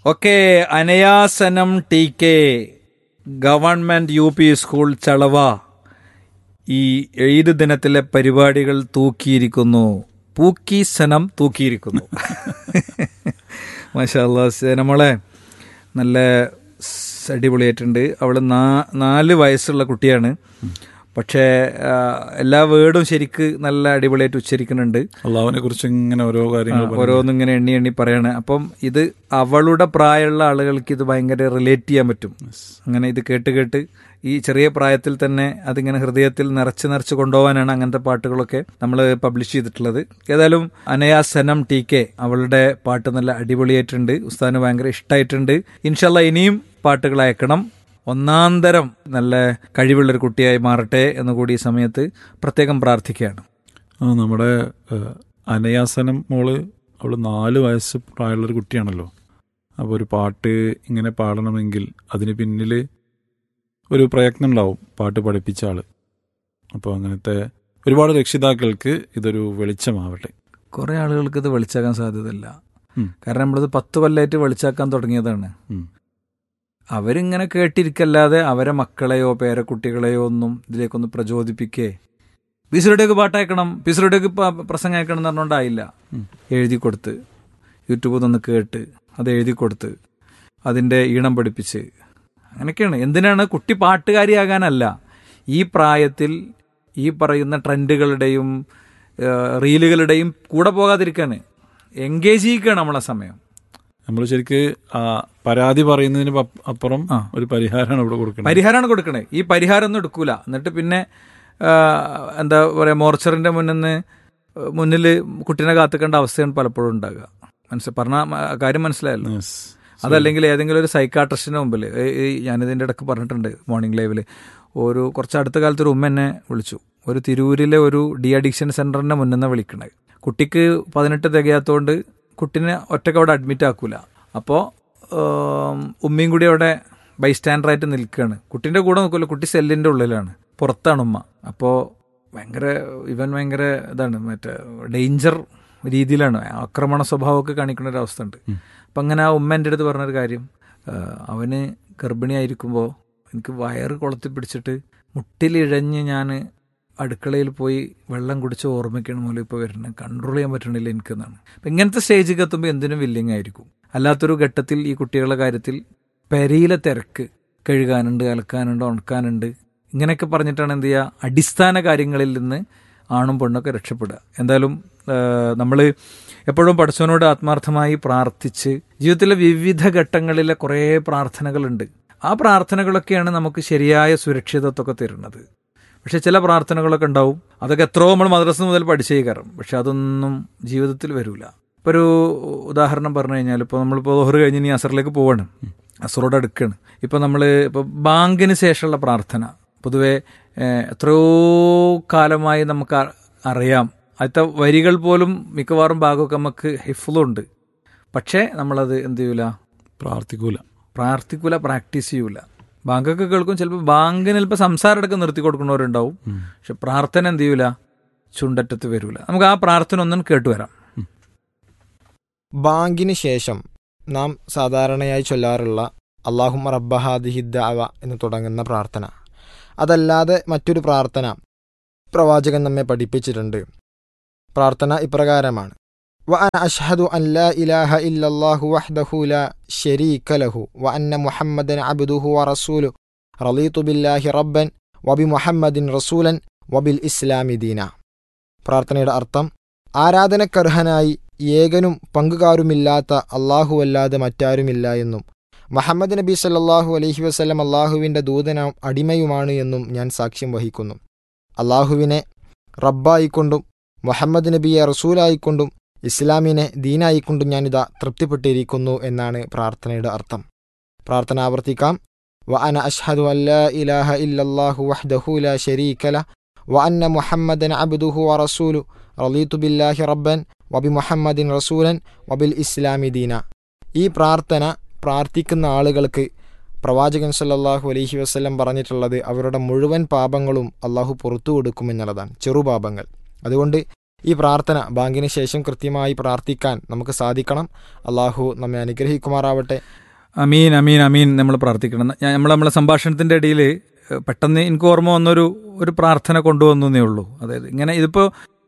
Okay അനയാസനം T K government U P school Chalava ഈ ഏഴ് ദിനത്തിലെ പരിപാടികൾ തൂക്കിയിരിക്കുന്നു പൂക്കീസനം തൂക്കിയിരിക്കുന്നു മാഷാല്ലാ നമ്മളെ നല്ല സ് അടിപൊളിയായിട്ടുണ്ട് അവൾ നാ നാല് വയസ്സുള്ള കുട്ടിയാണ് പക്ഷേ ആ, എല്ലാ വേർഡും ശരിക്ക് നല്ല അടിപൊളിയായിട്ട് ഉച്ചരിക്കുന്നുണ്ട് അള്ളാഹുവിനെ കുറിച്ച് ഇങ്ങനെ ഓരോ കാര്യങ്ങൾ ആ, ഓരോന്നും ഇങ്ങനെ എണ്ണി എണ്ണി പറയാണ് അപ്പം ഇത് അവളുടെ പ്രായമുള്ള ആളുകൾക്ക് ഇത് ഭയങ്കര റിലേറ്റ് ചെയ്യാൻ പറ്റും അങ്ങനെ ഇത് കേട്ട് കേട്ട് ഈ ചെറിയ പ്രായത്തിൽ തന്നെ അതിങ്ങനെ ഹൃദയത്തിൽ നിറച്ച് നിറച്ച് കൊണ്ടുപോകാനാണ് അങ്ങനത്തെ പാട്ടുകളൊക്കെ നമ്മൾ പബ്ലിഷ് ചെയ്തിട്ടുള്ളത് ഏതായാലും അനയാ സനം ടി കെ അവളുടെ പാട്ട് നല്ല അടിപൊളിയായിട്ടുണ്ട് ഉസ്താദിന് ഭയങ്കര ഇഷ്ടമായിട്ടുണ്ട് ഇൻഷല്ല ഇനിയും പാട്ടുകൾ അയക്കണം ഒന്നാന്തരം നല്ല കഴിവുള്ളൊരു കുട്ടിയായി മാറട്ടെ എന്ന് കൂടി ഈ സമയത്ത് പ്രത്യേകം പ്രാർത്ഥിക്കുകയാണ് ആ നമ്മുടെ ഏഹ്, അനയാസനം മോള് അവള് നാല് വയസ്സ് പ്രായമുള്ളൊരു കുട്ടിയാണല്ലോ അപ്പോൾ ഒരു പാട്ട് ഇങ്ങനെ പാടണമെങ്കിൽ അതിന് പിന്നിൽ ഒരു പ്രയത്നം ഉണ്ടാവും പാട്ട് പഠിപ്പിച്ച ആള് അപ്പോൾ അങ്ങനത്തെ ഒരുപാട് രക്ഷിതാക്കൾക്ക് ഇതൊരു വെളിച്ചമാവട്ടെ കുറെ ആളുകൾക്ക് ഇത് വെളിച്ചാക്കാൻ സാധ്യതയില്ല ഉം. കാരണം നമ്മളിത് പത്ത് കൊല്ലമായിട്ട് വെളിച്ചാക്കാൻ തുടങ്ങിയതാണ് ഉം. അവരിങ്ങനെ കേട്ടിരിക്കല്ലാതെ അവരെ മക്കളെയോ പേരക്കുട്ടികളെയോ ഒന്നും ഇതിലേക്കൊന്ന് പ്രചോദിപ്പിക്കേ പിസുരുടേക്ക് പാട്ടയക്കണം പിസുരുടേക്ക് പ്രസംഗം അയക്കണം എന്ന് പറഞ്ഞുകൊണ്ടായില്ല ഉം. എഴുതി കൊടുത്ത് യൂട്യൂബിൽ നിന്ന് കേട്ട് അത് എഴുതി കൊടുത്ത് അതിൻ്റെ ഈണം പഠിപ്പിച്ച് അങ്ങനെയൊക്കെയാണ് എന്തിനാണ് കുട്ടി പാട്ടുകാരിയാകാനല്ല ഈ പ്രായത്തിൽ ഈ പറയുന്ന ട്രെൻഡുകളുടെയും ഏഹ്, റീലുകളുടെയും കൂടെ പോകാതിരിക്കാൻ എൻഗേജ് ചെയ്യിക്കുകയാണ് നമ്മളെ സമയം നമ്മൾ ശരിക്ക് ആ പരാതി പറയുന്നതിന് പ- അപ്പുറം ആ. ഒരു പരിഹാരമാണ് ഇവിടെ കൊടുക്കുന്നത് പരിഹാരമാണ് കൊടുക്കണേ ഈ പരിഹാരം ഒന്നും എടുക്കൂല എന്നിട്ട് പിന്നെ ആ, എന്താ പറയാ മോർച്ചറിന്റെ മുന്നിൽ നിന്ന് മുന്നിൽ കുട്ടീനെ കാത്തുക്കേണ്ട അവസ്ഥയാണ് പലപ്പോഴും ഉണ്ടാകുക മനസ്സിൽ പറഞ്ഞ കാര്യം മനസ്സിലായല്ലോ Yes. അതല്ലെങ്കിൽ ഏതെങ്കിലും ഒരു സൈക്കാട്രിസ്റ്റിന്റെ മുമ്പിൽ ഏ- ഏ, ഞാനിതിന്റെ ഇടയ്ക്ക് പറഞ്ഞിട്ടുണ്ട് മോർണിംഗ് ലൈവിൽ ഒരു കുറച്ച് അടുത്ത കാലത്ത് ഒരു ഉമ്മ എന്നെ വിളിച്ചു ഒരു തിരൂരിലെ ഒരു ഡി അഡിക്ഷൻ സെന്ററിന്റെ മുന്നിൽ നിന്ന് വിളിക്കണത് കുട്ടിക്ക് പതിനെട്ട് തികയാത്തോണ്ട് കുട്ടീനെ ഒറ്റക്ക് അവിടെ അഡ്മിറ്റ് ആക്കൂല അപ്പോൾ ഉമ്മയും കൂടി അവിടെ ബൈസ്റ്റാൻഡറായിട്ട് നിൽക്കുകയാണ് കുട്ടീൻ്റെ കൂടെ നിൽക്കില്ല കുട്ടി സെല്ലിൻ്റെ ഉള്ളിലാണ് പുറത്താണ് ഉമ്മ അപ്പോൾ ഭയങ്കര ഇവൻ ഭയങ്കര ഇതാണ് മറ്റേ ഡേഞ്ചർ രീതിയിലാണ് ആക്രമണ സ്വഭാവമൊക്കെ കാണിക്കുന്ന ഒരു അവസ്ഥ ഉണ്ട് അപ്പം അങ്ങനെ ആ ഉമ്മ എൻ്റെ അടുത്ത് പറഞ്ഞൊരു കാര്യം ആ, അവന് ഗർഭിണിയായിരിക്കുമ്പോൾ എനിക്ക് വയറ് കൊളത്തി പിടിച്ചിട്ട് മുട്ടിലിഴഞ്ഞ് ഞാൻ അടുക്കളയിൽ പോയി വെള്ളം കുടിച്ച് ഓർമ്മയ്ക്കാണ് മൂലം ഇപ്പോൾ വരുന്നത് കൺട്രോൾ ചെയ്യാൻ പറ്റണില്ല എനിക്കെന്നാണ് അപ്പം ഇങ്ങനത്തെ സ്റ്റേജിൽ എത്തുമ്പോൾ എന്തിനും വില്ലിങ് ആയിരിക്കും അല്ലാത്തൊരു ഘട്ടത്തിൽ ഈ കുട്ടികളുടെ കാര്യത്തിൽ പെരയിലെ തിരക്ക് കഴുകാനുണ്ട് അലക്കാനുണ്ട് ഉണക്കാനുണ്ട് ഇങ്ങനെയൊക്കെ പറഞ്ഞിട്ടാണ് എന്ത് ചെയ്യുക അടിസ്ഥാന കാര്യങ്ങളിൽ നിന്ന് ആണും പെണ്ണൊക്കെ രക്ഷപ്പെടുക എന്തായാലും നമ്മൾ എപ്പോഴും പഠിച്ചവനോട് ആത്മാർത്ഥമായി പ്രാർത്ഥിച്ച് ജീവിതത്തിലെ വിവിധ ഘട്ടങ്ങളിലെ കുറേ പ്രാർത്ഥനകളുണ്ട് ആ പ്രാർത്ഥനകളൊക്കെയാണ് നമുക്ക് ശരിയായ സുരക്ഷിതത്വമൊക്കെ തരുന്നത് പക്ഷെ ചില പ്രാർത്ഥനകളൊക്കെ ഉണ്ടാവും അതൊക്കെ എത്രയോ നമ്മൾ മദ്രസ മുതൽ പഠിച്ചേക്കാറും പക്ഷെ അതൊന്നും ജീവിതത്തിൽ വരൂല ഇപ്പൊ ഒരു ഉദാഹരണം പറഞ്ഞു കഴിഞ്ഞാൽ ഇപ്പോൾ നമ്മളിപ്പോൾ ദോഹർ കഴിഞ്ഞ് ഇനി അസറിലേക്ക് പോവാണ് അസറോട് അടുക്കാണ് ഇപ്പൊ നമ്മൾ ഇപ്പോൾ ബാങ്കിന് ശേഷമുള്ള പ്രാർത്ഥന പൊതുവെ ഏഹ്, എത്രയോ കാലമായി നമുക്ക് അ- അറിയാം അടുത്ത വരികൾ പോലും മിക്കവാറും ഭാഗമൊക്കെ നമുക്ക് ഹിഫുളുണ്ട് പക്ഷേ നമ്മളത് എന്ത് ചെയ്യൂല പ്രാർത്ഥിക്കൂല പ്രാർത്ഥിക്കൂല പ്രാക്ടീസ് ചെയ്യൂല ബാങ്കൊക്കെ കേൾക്കും ചിലപ്പോൾ ബാങ്കിന് ചിലപ്പോൾ സംസാരം അടക്കം നിർത്തി കൊടുക്കുന്നവരുണ്ടാവും പക്ഷെ പ്രാർത്ഥന എന്ത് ചെയ്യൂല ചുണ്ടറ്റത്ത് വരൂല നമുക്ക് ആ പ്രാർത്ഥന ഒന്നും കേട്ടുവരാം ബാങ്കിന് ശേഷം നാം സാധാരണയായി ചൊല്ലാറുള്ള അള്ളാഹും റബ്ബഹാദിഹിദ്ദാവ എന്ന് തുടങ്ങുന്ന പ്രാർത്ഥന അതല്ലാതെ മറ്റൊരു പ്രാർത്ഥന പ്രവാചകൻ നമ്മെ പഠിപ്പിച്ചിട്ടുണ്ട് പ്രാർത്ഥന ഇപ്രകാരമാണ് وأنا أشهد أن لا إله إلا الله وحده لا شريك له وأن محمدا عبده ورسوله رضيت بالله ربا وبمحمد رسولا وبالإسلام دينا പ്രാർത്ഥനയുടെ അർത്ഥം ആരാധനക്കർഹനായി ഏകനും പങ്കുകാരുമില്ലാത്ത അല്ലാഹുവല്ലാതെ മറ്റാരുമില്ല എന്നും മുഹമ്മദ് നബി സല്ലല്ലാഹു അലൈഹി വസല്ലം അള്ളാഹുവിൻ്റെ ദൂതന അടിമയുമാണ് എന്നും ഞാൻ സാക്ഷ്യം വഹിക്കുന്നു അള്ളാഹുവിനെ റബ്ബായിക്കൊണ്ടും മുഹമ്മദ് നബിയെ റസൂലായിക്കൊണ്ടും ഇസ്ലാമിനെ ദീനായിക്കൊണ്ടും ഞാനിതാ തൃപ്തിപ്പെട്ടിരിക്കുന്നു എന്നാണ് പ്രാർത്ഥനയുടെ അർത്ഥം പ്രാർത്ഥന ആവർത്തിക്കാം വ അന അഷ്ഹദു അല്ലാ ഇലാഹ ഇല്ലല്ലാഹു വഹ്ദഹു ലാ ശരീക ല വ അന്ന മുഹമ്മദൻ അബ്ദുഹു വ റസൂലു റളീതു ബില്ലാഹി റബ്ബൻ വബി മുഹമ്മദിൻ റസൂലൻ വബിൽ ഇസ്ലാമി ദീന ഈ പ്രാർത്ഥന പ്രാർത്ഥിക്കുന്ന ആളുകൾക്ക് പ്രവാചകൻ സല്ലല്ലാഹു അലൈഹി വസല്ലം പറഞ്ഞിട്ടുള്ളത് അവരുടെ മുഴുവൻ പാപങ്ങളും അള്ളാഹു പുറത്തു കൊടുക്കുമെന്നുള്ളതാണ് ചെറുപാപങ്ങൾ അതുകൊണ്ട് ഈ പ്രാർത്ഥന ബാങ്കിന് ശേഷം കൃത്യമായി പ്രാർത്ഥിക്കാൻ നമുക്ക് സാധിക്കണം അള്ളാഹു നമ്മെ അനുഗ്രഹിക്കുമാറാവട്ടെ അമീൻ അമീൻ അമീൻ നമ്മൾ പ്രാർത്ഥിക്കണം ഞാൻ നമ്മൾ നമ്മളെ സംഭാഷണത്തിൻ്റെ ഇടയിൽ പെട്ടെന്ന് എനിക്ക് ഓർമ്മ വന്നൊരു ഒരു പ്രാർത്ഥന കൊണ്ടുവന്നേ ഉള്ളൂ അതായത് ഇങ്ങനെ ഇതിപ്പോൾ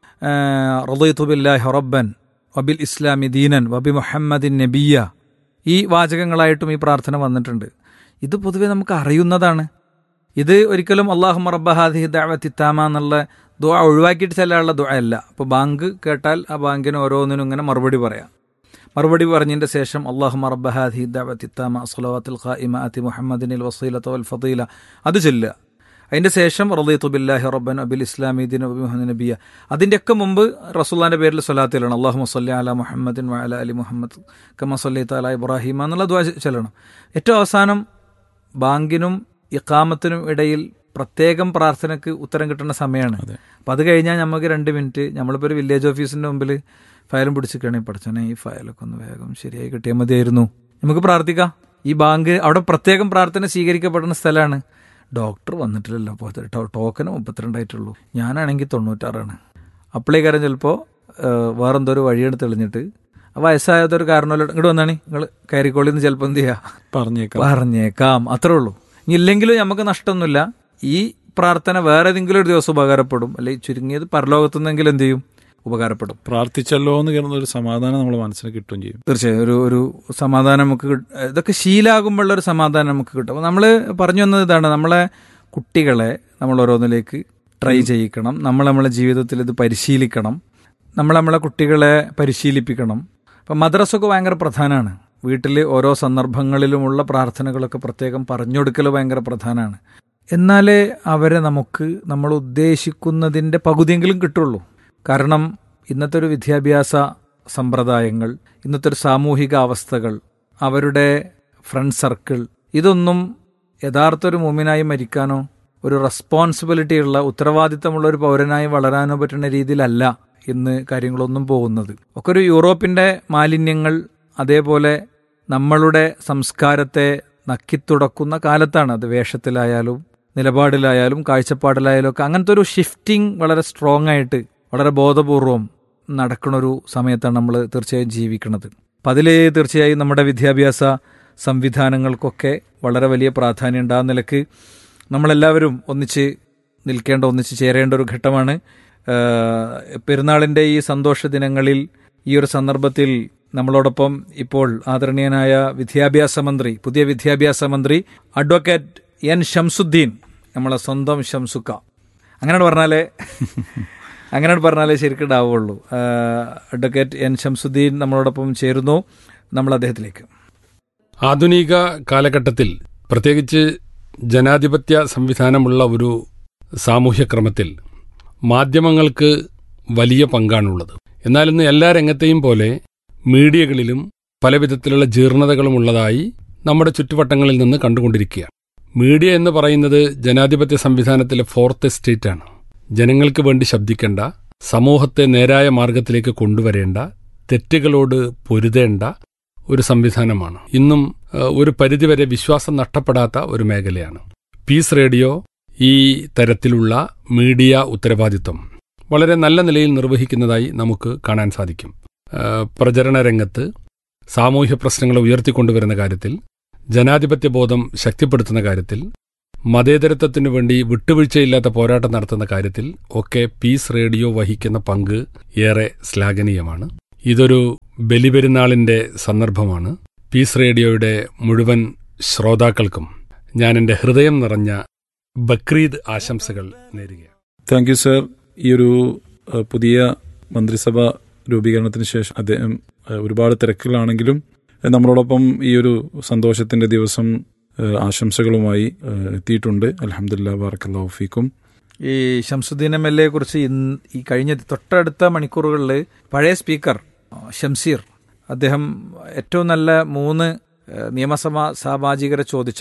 റദീത്തുബില്ലാഹി റബ്ബൻ വബിൽ ഇസ്ലാമി ദീനൻ വബി മുഹമ്മദിൻ നബിയ ഈ വാചകങ്ങളായിട്ടും ഈ പ്രാർത്ഥന വന്നിട്ടുണ്ട് ഇത് പൊതുവെ നമുക്ക് അറിയുന്നതാണ് ഇത് ഒരിക്കലും അള്ളാഹു റബ്ബഹാദി ദഅവത്തിത്താമ എന്നുള്ള ദുആ ഒഴിവാക്കിയിട്ട് ചെല്ലാനുള്ള ദുആ അല്ല അപ്പോൾ ബാങ്ക് കേട്ടാൽ ആ ബാങ്കിന് ഓരോന്നിനും ഇങ്ങനെ മറുപടി പറയാം മറുപടി പറഞ്ഞതിൻ്റെ ശേഷം അള്ളാഹു റബ്ബഹാദി ദഅവത്തിത്താമ അസ്ലവാത്തുൽ ഖായിമ അതി മുഹമ്മദിനിൽ വസീലത്ത വൽ ഫദീല അത് ചൊല്ലുക അതിൻ്റെ ശേഷം റദീത്തു ബില്ലാഹി റബ്ബൻ അബിൽ ഇസ്ലാമീദിൻ അബി മുഹമ്മദ് നബിയ അതിൻ്റെയൊക്കെ മുമ്പ് റസൂല്ലാൻ്റെ പേരിൽ സ്വലാത്തിലാണ് അള്ളാഹു മസ്ലി അല മുഹമ്മദിൻ വഅല അലി മുഹമ്മദ് കമ സല്ലി തല ഇബ്രാഹിം എന്നുള്ള ദ്വാ ചെല്ലണം ഏറ്റവും അവസാനം ബാങ്കിനും ഇഖാമത്തിനും ഇടയിൽ പ്രത്യേകം പ്രാർത്ഥനയ്ക്ക് ഉത്തരം കിട്ടുന്ന സമയമാണ് അതെ. അപ്പം അത് കഴിഞ്ഞാൽ നമുക്ക് രണ്ട് മിനിറ്റ് നമ്മളിപ്പോൾ ഒരു വില്ലേജ് ഓഫീസിൻ്റെ മുമ്പിൽ ഫയലും പിടിച്ചിരിക്കുകയാണെങ്കിൽ പഠിച്ചനെ ഈ ഫയലൊക്കെ ഒന്ന് വേഗം ശരിയായി കിട്ടിയാൽ മതിയായിരുന്നു നമുക്ക് പ്രാർത്ഥിക്കാം ഈ ബാങ്ക് അവിടെ പ്രത്യേകം പ്രാർത്ഥന സ്വീകരിക്കപ്പെടുന്ന സ്ഥലമാണ് ഡോക്ടർ വന്നിട്ടില്ലല്ലോ അപ്പോൾ ടോക്കന് മുപ്പത്തിരണ്ടായിട്ടുള്ളൂ ഞാനാണെങ്കിൽ തൊണ്ണൂറ്റാറാണ് അപ്പോഴേക്കാരം ചിലപ്പോൾ വേറെന്തോ ഒരു വഴിയാണ് തെളിഞ്ഞിട്ട് ആ വയസ്സായതൊരു കാരണമല്ലോ ഇങ്ങോട്ട് വന്നാണ് നിങ്ങൾ കയറിക്കോളിന്ന് ചിലപ്പോൾ എന്ത് ചെയ്യുക പറഞ്ഞേക്കാം പറഞ്ഞേക്കാം അത്രേ ഉള്ളൂ ഇനി ഇല്ലെങ്കിലും നമുക്ക് നഷ്ടമൊന്നുമില്ല ഈ പ്രാർത്ഥന വേറെ ഏതെങ്കിലും ഒരു ദിവസം ഉപകാരപ്പെടും അല്ലെങ്കിൽ ചുരുങ്ങിയത് പരലോകത്തുനിന്നെങ്കിലും എന്ത് ചെയ്യും ഉപകാരപ്പെടും പ്രാർത്ഥിച്ചല്ലോ എന്ന് കരുതുന്ന ഒരു സമാധാനം നമ്മൾ മനസ്സിന് കിട്ടുകയും ചെയ്യും തീർച്ചയായും ഒരു ഒരു സമാധാനം നമുക്ക് കിട്ട- ഇതൊക്കെ ശീലാകുമ്പോഴുള്ള ഒരു സമാധാനം നമുക്ക് കിട്ടും അപ്പോൾ നമ്മൾ പറഞ്ഞു വന്നത് ഇതാണ് നമ്മളെ കുട്ടികളെ നമ്മൾ ഓരോന്നിലേക്ക് ട്രൈ ചെയ്യിക്കണം നമ്മൾ നമ്മളെ ജീവിതത്തിൽ ഇത് പരിശീലിക്കണം നമ്മൾ നമ്മളെ കുട്ടികളെ പരിശീലിപ്പിക്കണം അപ്പം മദ്രസൊക്കെ ഭയങ്കര പ്രധാനമാണ് വീട്ടിൽ ഓരോ സന്ദർഭങ്ങളിലുമുള്ള പ്രാർത്ഥനകളൊക്കെ പ്രത്യേകം പറഞ്ഞു കൊടുക്കൽ ഭയങ്കര പ്രധാനമാണ് എന്നാലേ അവരെ നമുക്ക് നമ്മൾ ഉദ്ദേശിക്കുന്നതിൻ്റെ പകുതിയെങ്കിലും കിട്ടുള്ളൂ കാരണം ഇന്നത്തെ ഒരു വിദ്യാഭ്യാസ സമ്പ്രദായങ്ങൾ ഇന്നത്തെ ഒരു സാമൂഹിക അവസ്ഥകൾ അവരുടെ ഫ്രണ്ട് സർക്കിൾ ഇതൊന്നും യഥാർത്ഥ ഒരു മൂമിനായി മരിക്കാനോ ഒരു റെസ്പോൺസിബിലിറ്റി ഉള്ള ഉത്തരവാദിത്തമുള്ള ഒരു പൗരനായി വളരാനോ പറ്റുന്ന രീതിയിലല്ല ഇന്ന് കാര്യങ്ങളൊന്നും പോകുന്നത് ഒക്കെ ഒരു യൂറോപ്പിൻ്റെ മാലിന്യങ്ങൾ അതേപോലെ നമ്മളുടെ സംസ്കാരത്തെ നക്കിത്തുടക്കുന്ന കാലത്താണ് അത് വേഷത്തിലായാലും നിലപാടിലായാലും കാഴ്ചപ്പാടിലായാലും ഒക്കെ അങ്ങനത്തെ ഒരു ഷിഫ്റ്റിംഗ് വളരെ സ്ട്രോങ് ആയിട്ട് വളരെ ബോധപൂർവം നടക്കുന്ന ഒരു സമയത്താണ് നമ്മൾ തീർച്ചയായും ജീവിക്കുന്നത് അപ്പം അതിൽ തീർച്ചയായും നമ്മുടെ വിദ്യാഭ്യാസ സംവിധാനങ്ങൾക്കൊക്കെ വളരെ വലിയ പ്രാധാന്യം ഉണ്ട് ആ നിലക്ക് നമ്മളെല്ലാവരും ഒന്നിച്ച് നിൽക്കേണ്ട ഒന്നിച്ച് ചേരേണ്ട ഒരു ഘട്ടമാണ് ആഹ് പെരുന്നാളിൻ്റെ ഈ സന്തോഷ ദിനങ്ങളിൽ ഈ ഒരു സന്ദർഭത്തിൽ നമ്മളോടൊപ്പം ഇപ്പോൾ ആദരണീയനായ വിദ്യാഭ്യാസ മന്ത്രി പുതിയ വിദ്യാഭ്യാസ മന്ത്രി അഡ്വക്കേറ്റ് എൻ ഷംസുദ്ദീൻ നമ്മളെ സ്വന്തം ഷംസുക്ക അങ്ങനെ പറഞ്ഞാലേ അങ്ങനെ പറഞ്ഞാലേ ശരിക്കും ഉണ്ടാവുള്ളൂ ആഹ് അഡ്വക്കേറ്റ് എൻ ഷംസുദ്ദീൻ നമ്മളോടൊപ്പം ചേരുന്നു നമ്മൾ അദ്ദേഹത്തിലേക്ക് ആധുനിക കാലഘട്ടത്തിൽ പ്രത്യേകിച്ച് ജനാധിപത്യ സംവിധാനമുള്ള ഒരു സാമൂഹ്യക്രമത്തിൽ മാധ്യമങ്ങൾക്ക് വലിയ പങ്കാണുള്ളത് എന്നാൽ ഇന്ന് എല്ലാ രംഗത്തെയും പോലെ മീഡിയകളിലും പലവിധത്തിലുള്ള ജീർണതകളും ഉള്ളതായി നമ്മുടെ ചുറ്റുവട്ടങ്ങളിൽ നിന്ന് കണ്ടുകൊണ്ടിരിക്കുകയാണ് മീഡിയ എന്ന് പറയുന്നത് ജനാധിപത്യ സംവിധാനത്തിലെ ഫോർത്ത് എസ്റ്റേറ്റാണ് ജനങ്ങൾക്ക് വേണ്ടി ശബ്ദിക്കേണ്ട സമൂഹത്തെ നേരായ മാർഗത്തിലേക്ക് കൊണ്ടുവരേണ്ട തെറ്റുകളോട് പൊരുതേണ്ട ഒരു സംവിധാനമാണ് ഇന്നും ഏഹ്, ഒരു പരിധിവരെ വിശ്വാസം നഷ്ടപ്പെടാത്ത ഒരു മേഖലയാണ് പീസ് റേഡിയോ ഈ തരത്തിലുള്ള മീഡിയ ഉത്തരവാദിത്വം വളരെ നല്ല നിലയിൽ നിർവഹിക്കുന്നതായി നമുക്ക് കാണാൻ സാധിക്കും ഏഹ്, പ്രചരണ രംഗത്ത് സാമൂഹ്യ പ്രശ്നങ്ങൾ ഉയർത്തിക്കൊണ്ടുവരുന്ന കാര്യത്തിൽ ജനാധിപത്യ ബോധം ശക്തിപ്പെടുത്തുന്ന കാര്യത്തിൽ മതേതരത്വത്തിനു വേണ്ടി വിട്ടുവീഴ്ചയില്ലാത്ത പോരാട്ടം നടത്തുന്ന കാര്യത്തിൽ ഒക്കെ പീസ് റേഡിയോ വഹിക്കുന്ന പങ്ക് ഏറെ ശ്ലാഘനീയമാണ് ഇതൊരു ബലിപെരുന്നാളിന്റെ സന്ദർഭമാണ് പീസ് റേഡിയോയുടെ മുഴുവൻ ശ്രോതാക്കൾക്കും ഞാൻ എൻ്റെ ഹൃദയം നിറഞ്ഞ ബക്രീദ് ആശംസകൾ നേരുകയാണ് താങ്ക് യു സർ ഈ ഒരു ഏഹ്, പുതിയ മന്ത്രിസഭ രൂപീകരണത്തിന് ശേഷം അദ്ദേഹം ഏഹ്, ഒരുപാട് തിരക്കിലാണെങ്കിലും ഏഹ്, നമ്മളോടൊപ്പം ഈ ഒരു സന്തോഷത്തിന്റെ ദിവസം ഏഹ്, ആശംസകളുമായി ഏഹ്, എത്തിയിട്ടുണ്ട് അലഹമുല്ലാ ബാറക്കല്ലാഫിക്കും ഈ ഷംസുദ്ദീൻ എം എൽ എയെ കുറിച്ച് ഇന്ന് ഈ കഴിഞ്ഞ തൊട്ടടുത്ത മണിക്കൂറുകളിൽ പഴയ സ്പീക്കർ ഷംസീർ അദ്ദേഹം ഏറ്റവും നല്ല മൂന്ന് ഏഹ്, നിയമസഭാ സാമാജികരെ ചോദിച്ചപ്പോൾ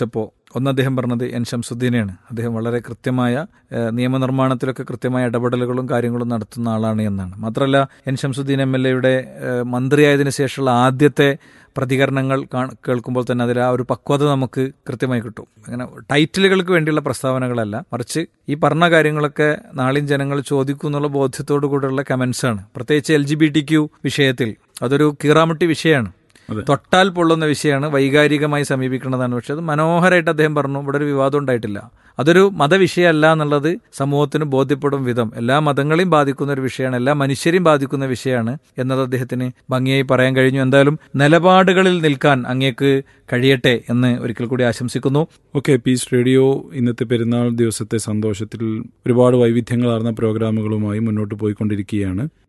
ഒന്ന് അദ്ദേഹം പറഞ്ഞത് എൻ ഷംസുദ്ദീനെയാണ് അദ്ദേഹം വളരെ കൃത്യമായ ഏഹ്, നിയമനിർമ്മാണത്തിലൊക്കെ കൃത്യമായ ഇടപെടലുകളും കാര്യങ്ങളും നടത്തുന്ന ആളാണ് എന്നാണ് മാത്രമല്ല എൻ ഷംസുദ്ദീൻ എം എൽ എയുടെ മന്ത്രിയായതിനു ശേഷമുള്ള ആദ്യത്തെ പ്രതികരണങ്ങൾ കാ- കേൾക്കുമ്പോൾ തന്നെ അതിൽ ആ ഒരു പക്വത നമുക്ക് കൃത്യമായി കിട്ടും അങ്ങനെ ടൈറ്റിലുകൾക്ക് വേണ്ടിയുള്ള പ്രസ്താവനകളല്ല മറിച്ച് ഈ പറഞ്ഞ കാര്യങ്ങളൊക്കെ നാളെയും ജനങ്ങൾ ചോദിക്കും എന്നുള്ള ബോധ്യത്തോടു കൂടെയുള്ള കമന്റ്സ് ആണ് പ്രത്യേകിച്ച് L G B T Q വിഷയത്തിൽ അതൊരു കീറാമുട്ടി വിഷയമാണ് അതെ. തൊട്ടാൽ പൊള്ളുന്ന വിഷയമാണ് വൈകാരികമായി സമീപിക്കുന്നതാണ് പക്ഷെ അത് മനോഹരമായിട്ട് അദ്ദേഹം പറഞ്ഞു ഇവിടെ ഒരു വിവാദം ഉണ്ടായിട്ടില്ല അതൊരു മതവിഷയമല്ല എന്നുള്ളത് സമൂഹത്തിന് ബോധ്യപ്പെടും വിധം എല്ലാ മതങ്ങളെയും ബാധിക്കുന്ന ഒരു വിഷയമാണ് എല്ലാ മനുഷ്യരെയും ബാധിക്കുന്ന വിഷയമാണ് എന്നത് അദ്ദേഹത്തിന് ഭംഗിയായി പറയാൻ കഴിഞ്ഞു എന്തായാലും നിലപാടുകളിൽ നിൽക്കാൻ അങ്ങേക്ക് കഴിയട്ടെ എന്ന് ഒരിക്കൽ കൂടി ആശംസിക്കുന്നു ഓക്കെ പീസ് റേഡിയോ ഇന്നത്തെ പെരുന്നാൾ ദിവസത്തെ സന്തോഷത്തിൽ ഒരുപാട് വൈവിധ്യങ്ങളാർന്ന പ്രോഗ്രാമുകളുമായി മുന്നോട്ട് പോയിക്കൊണ്ടിരിക്കുകയാണ്